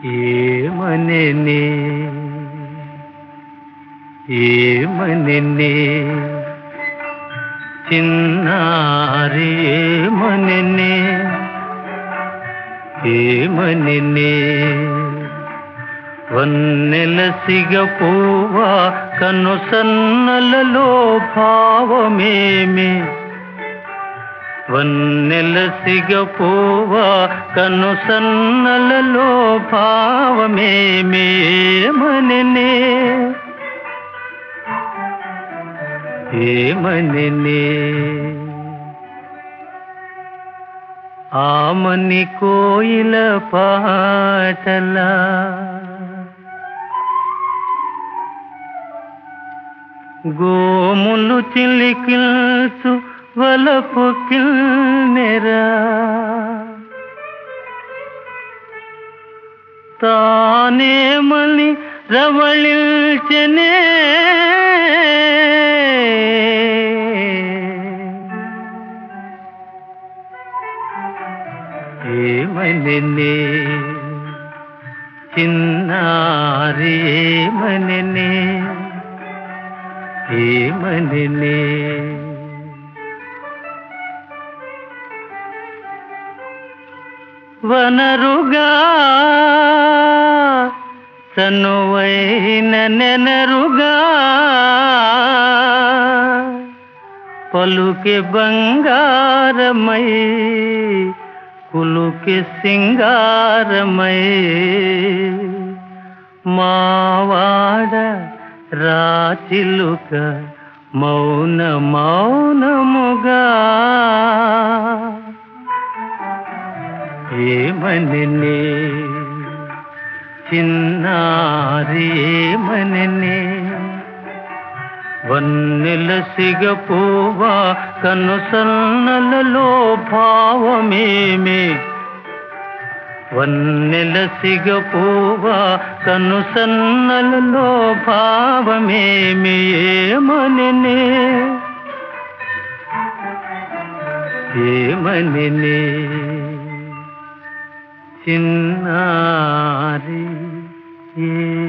ఏమనెనే ఏమనెనే చిన్నారి ఏమనెనే ఏమనెనే వన్నెల సిగపూవా కను సన్నలలో భావమేమి వన్నెల సిగపూవా కను సన్నలలో భావమేమేమననే ఏమననే ఆమని కోయిల పాటలా గోములు చిలికిల్సు వలపు కిల్నెరా తానేమని రవళిల్చెనే ఏమననే చిన్నారి ఏమననే ఏమననే వనరుగా చనువైన నెనరుగా పలుకి బంగారమై కులుకి సింగారమై మావాడ రాచిలుక మౌన మౌనముగా ఏమననే చిన్నారి ఏమననే వన్నెల సిగపోవా కను సన్నలలో భావమేమే వన్నెల సిగపోవా కను సన్నలలో భావమేమి ఏమననే ఏమననే చిన్నారి ఏ